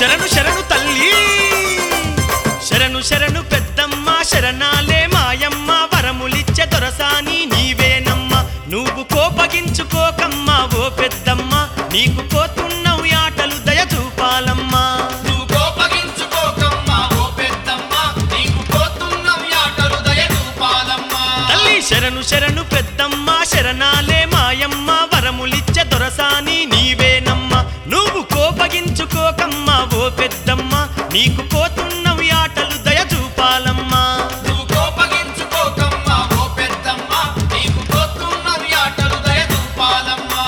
శరణు శరణు తల్లి శరణు శరణు పెద్దమ్మ శరణాలే మాయమ్మ వరములిచ్చే దొరసాని నీవేనమ్మ నువ్వు కోపగించుకోకమ్మా ఓ పెద్దమ్మ నీకు పోతున్నావు ఆటలు దయ చూపాలమ్మా నువ్వు కోపగించుకోకమ్మా ఓ పెద్దమ్మ నీకు పోతున్నాం యాటలు దయ చూపాలమ్మా తల్లి శరణు శరణు పెద్దమ్మ శరణాలే మాయమ్మ వరములిచ్చే దొరసాని నీవేనమ్మ నువ్వు కోపగించుకోకమ్మా ఓ పెద్దమ్మ నీకు పోతున్నావు ఆటలు దయ చూపాలమ్మా నువ్వు కోపగించుకోకమ్మా ఓ పెద్దమ్మ నీకు పోతున్నాం యాటలు దయ చూపాలమ్మా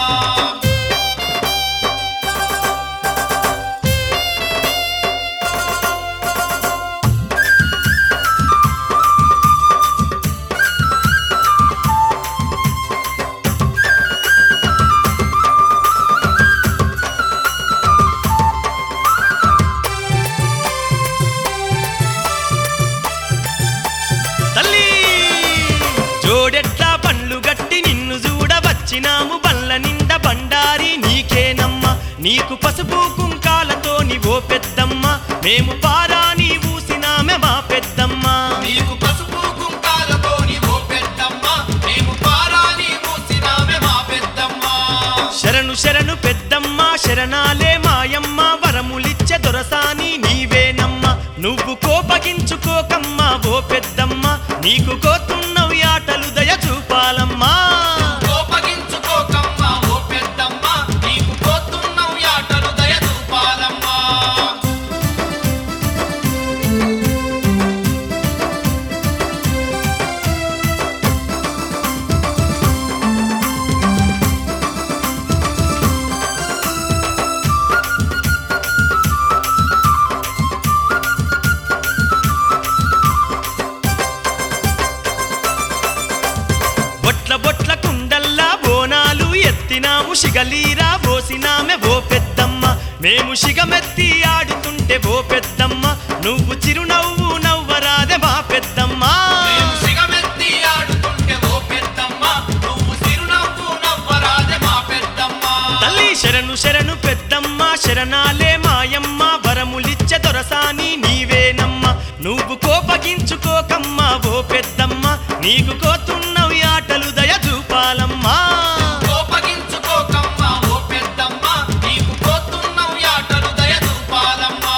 తల్లి జోడెట్లా పండ్లు గట్టి నిన్ను చూడ వచ్చినాము బల్ల నిండ బండారి నీకేనమ్మ నీకు పసుపు కుంకాలతోని ఓ పెద్దమ్మ మేము పారాని ఊసినామె మా పెద్దమ్మ నీకు పసుపు కుంకాలతోని ఓ పెద్దమ్మ మేము పారాని మూసినామె మా పెద్దమ్మ శరణు శరణు పెద్దమ్మ శరణాలే మాయమ్మ వరములిచ్చే దొరసాని నీవేనమ్మ నువ్వు కోపగించుకోకమ్మా ఓ పెద్దమ్మ నీకు కోతున్నవి ఆటలు దయ చూపాలమ్మా కోపగించుకోకమ్మా ఓ పెద్దమ్మ నీకు పోతున్నాం యాటలు దయ చూపాలమ్మా బొట్ల బొట్ల కుండల్లా బోనాలు ఎత్తినాము శిగలీరా పోసినామె ఓ పెద్దమ్మ మేము శిగమెత్తి ఆడుతుంటే ఓ పెద్దమ్మ నువ్వు చిరునవ్వు నవ్వరాదే మా పెద్దమ్మ మేము సిగమెత్తి ఆడుతుంటే ఓ పెద్దమ్మ నువ్వు చిరునవ్వు నవ్వరాదే మా పెద్దమ్మ తల్లి శరణు శరణు పెద్దమ్మ శరణాలే మాయమ్మ వరములిచ్చే దొరసాని నీవేనమ్మ నువ్వు కోపగించుకోకమ్మా ఓ పెద్దమ్మ నీకు కోతున్నవి ఆటలు దయ చూపాలమ్మా కోపగించుకోకమ్మా ఓ పెద్దమ్మ నీకు పోతున్నాం యాటలు దయ చూపాలమ్మా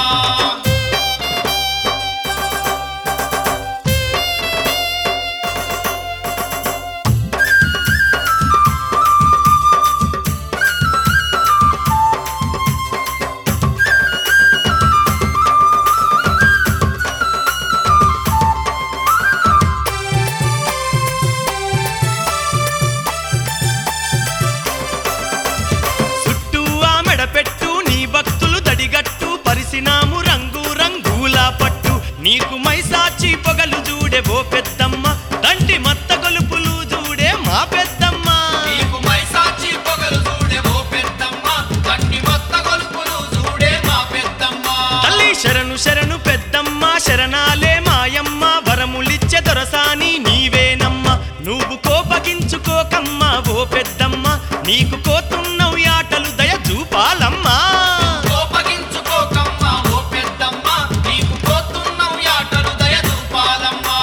చుట్టూ ఆ మెడపెట్టు నీ భక్తులు దడిగట్టు పరిసినాము రంగు రంగుల పట్టు నీకు మైసాచి పొగలు చూడే ఓ పెద్దమ్మ దండి మత్త గొలుపులు చూడే మా పెద్దమ్మ నీకు మైసాచి పొగలు చూడే ఓ పెద్దమ్మ గట్టి మొత్త గొలుపులు చూడే మా పెద్దమ్మ తల్లి శరణు శరణు పెద్దమ్మ శరణాలే మాయమ్మ వరములిచ్చే దొరసాని నీవేనమ్మ నువ్వు కోపగించుకోకమ్మా ఓ పెద్దమ్మ నీకు కోతున్నవి ఆటలు దయ చూపాలమ్మా కోపగించుకోకమ్మా ఓ పెద్దమ్మ నీకు పోతున్నాం యాటలు దయ చూపాలమ్మా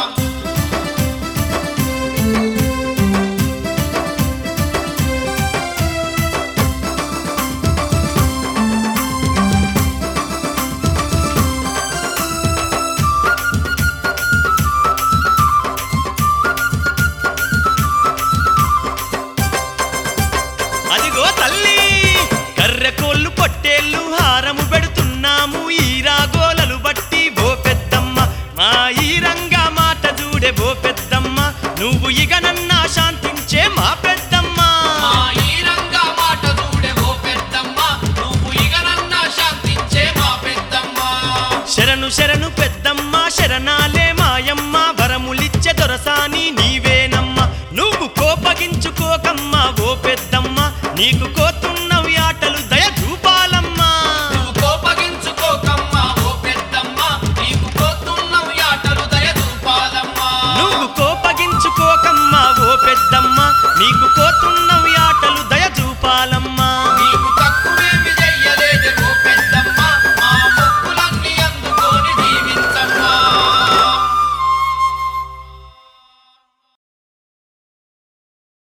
అదిగో తల్లి కర్రె కోళ్ళు పొట్టేళ్ళు హారము పెడుతున్నాము ఈ రాగోలలు బట్టి ఓ పెద్దమ్మ మా ఈ రంగా మాట చూడే ఓ పెద్దమ్మ నువ్వు ఇక నన్నా శాంతించే మా పెద్దమ్మ మా ఈ రంగా మాట చూడే ఓ పెద్దమ్మ నువ్వు ఇక నన్న శాంతించే మా పెద్దమ్మ శరణు శరణు పెద్దమ్మ శరణాలే మాయమ్మ వరములిచ్చే దొరసాని నీవేనమ్మ నువ్వు కోపగించుకోకమ్మా ఓ పెద్దమ్మ నీకు కో